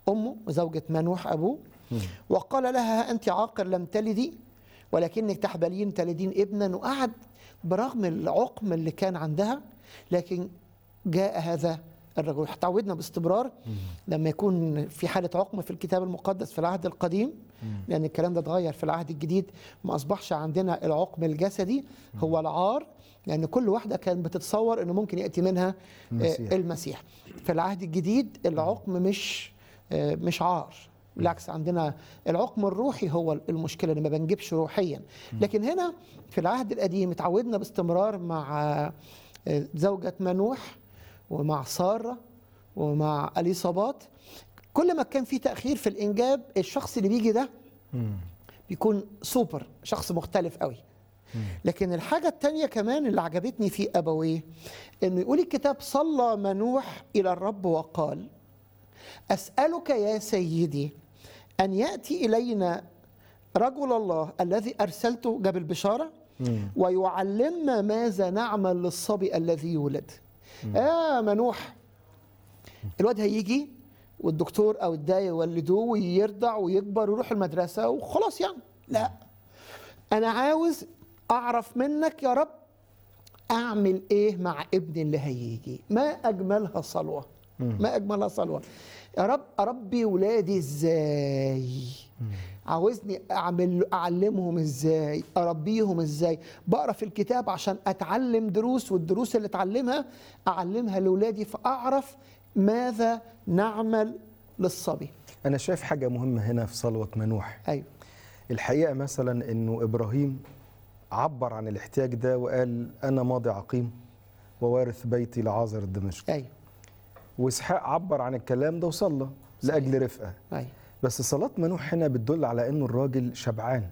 امه وزوجة منوح ابوه وقال لها ها انت عاقر لم تلدي ولكنك تحبلين تلدين ابنا وقعد برغم العقم اللي كان عندها لكن جاء هذا الرجل تعودنا باستمرار لما يكون في حالة عقم في الكتاب المقدس في العهد القديم لأن الكلام ده اتغير في العهد الجديد ما أصبحش عندنا العقم الجسدي هو العار لأن كل واحدة كانت بتتصور أنه ممكن يأتي منها المسيح. آه، المسيح في العهد الجديد العقم مش آه، مش عار بالعكس عندنا العقم الروحي هو المشكله اللي ما بنجيبش روحيا لكن هنا في العهد القديم اتعودنا باستمرار مع آه، زوجة منوح ومع سارة ومع اليصابات كل ما كان في تأخير في الإنجاب الشخص اللي بيجي ده بيكون سوبر شخص مختلف قوي لكن الحاجة التانية كمان اللي عجبتني في أبويه إنه يقول الكتاب صلى منوح إلى الرب وقال أسألك يا سيدي أن يأتي إلينا رجل الله الذي أرسلته جاب البشارة ويعلمنا ماذا نعمل للصبي الذي يولد آه منوح الواد هيجي والدكتور أو الداية يولدوه ويرضع ويكبر ويروح المدرسة وخلاص يعني لا أنا عاوز أعرف منك يا رب أعمل إيه مع ابني اللي هيجي ما أجملها صلوة ما أجملها صلوة يا رب أربي ولادي إزاي عاوزني أعمل أعلمهم إزاي أربيهم إزاي بقرأ في الكتاب عشان أتعلم دروس والدروس اللي أتعلمها أعلمها لأولادي فأعرف ماذا نعمل للصبي انا شايف حاجه مهمه هنا في صلوه منوح أيوه الحقيقه مثلا انه ابراهيم عبر عن الاحتياج ده وقال انا ماضي عقيم ووارث بيتي لعازر الدمشقي أيوه واسحاق عبر عن الكلام ده وصلى لاجل رفقه أيوه بس صلاة منوح هنا بتدل على انه الراجل شبعان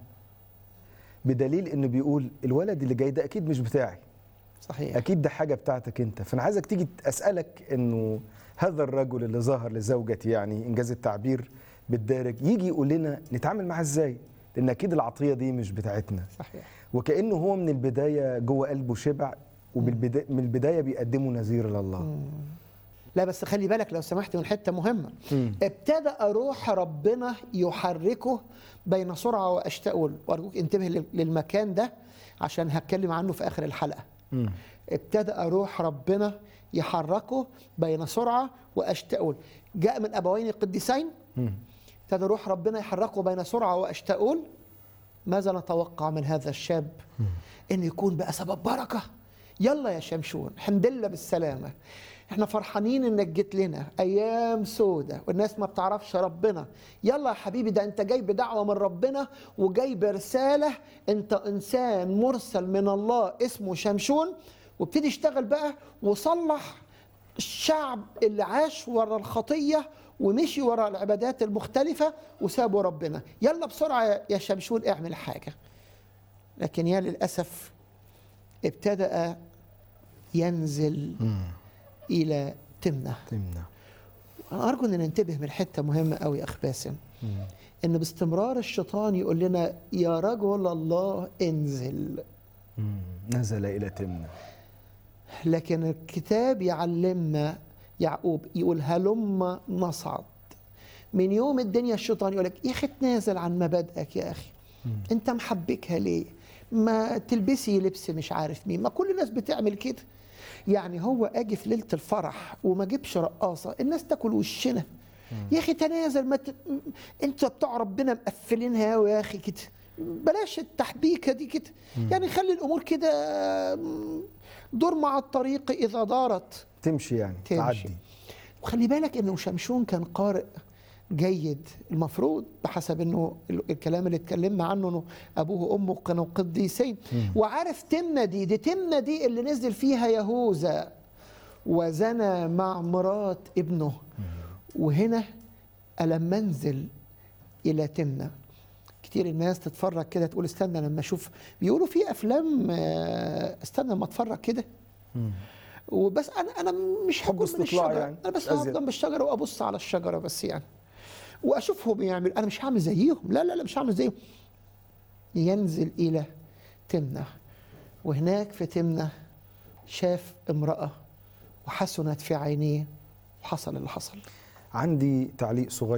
بدليل انه بيقول الولد اللي جاي ده اكيد مش بتاعي صحيح اكيد ده حاجه بتاعتك انت فانا عايزك تيجي اسالك انه هذا الرجل اللي ظهر لزوجتي يعني انجاز التعبير بالدارج يجي يقول لنا نتعامل معاه ازاي لان اكيد العطيه دي مش بتاعتنا صحيح وكانه هو من البدايه جوه قلبه شبع وبالبدايه من البدايه بيقدمه نذير لله لا بس خلي بالك لو سمحت من حته مهمه مم. ابتدى روح ربنا يحركه بين سرعه واشتاء وارجوك انتبه لل- للمكان ده عشان هتكلم عنه في اخر الحلقه مم. ابتدى روح ربنا يحركه بين سرعه واشتاء جاء من ابوين القديسين مم. ابتدى روح ربنا يحركه بين سرعه واشتاء ماذا نتوقع من هذا الشاب انه يكون بقى سبب بركه يلا يا شمشون الحمد لله بالسلامه احنا فرحانين انك جيت لنا ايام سودة والناس ما بتعرفش ربنا يلا يا حبيبي ده انت جاي بدعوه من ربنا وجاي برساله انت انسان مرسل من الله اسمه شمشون وابتدي اشتغل بقى وصلح الشعب اللي عاش ورا الخطية ومشي ورا العبادات المختلفة وسابوا ربنا يلا بسرعة يا شمشون اعمل حاجة لكن يا للأسف ابتدأ ينزل إلى تمنة تمنع أنا أرجو أن ننتبه من حتة مهمة أوي يا أخ باسم إن باستمرار الشيطان يقول لنا يا رجل الله انزل مم. نزل الى تمنع لكن الكتاب يعلمنا يعقوب يقول هلم نصعد من يوم الدنيا الشيطان يقول لك يا اخي تنازل عن مبادئك يا اخي انت محبكها ليه ما تلبسي لبس مش عارف مين ما كل الناس بتعمل كده يعني هو اجي في ليله الفرح وما اجيبش رقاصه الناس تاكل وشنا يا اخي تنازل ما ت... انت بتوع ربنا مقفلينها قوي يا اخي كده بلاش التحبيكه دي كده يعني خلي الامور كده م، دور مع الطريق اذا دارت تمشي يعني تمشي تعدي وخلي بالك انه شمشون كان قارئ جيد المفروض بحسب انه ال- الكلام اللي اتكلمنا عنه انه ابوه وامه كانوا قديسين وعارف تمنه دي دي تمنه دي اللي نزل فيها يهوذا وزنى مع مرات ابنه وهنا ألم انزل الى تمنه كتير الناس تتفرج كده تقول استنى لما اشوف بيقولوا في افلام آه، استنى لما اتفرج كده وبس انا انا مش حب هقول من استطلاع الشجره يعني، انا بس مش أزيد. هقعد جنب الشجره وابص على الشجره بس يعني واشوفهم يعمل انا مش هعمل زيهم لا لا لا مش هعمل زيهم ينزل الى تمنه وهناك في تمنه شاف امراه وحسنت في عينيه وحصل اللي حصل عندي تعليق صغير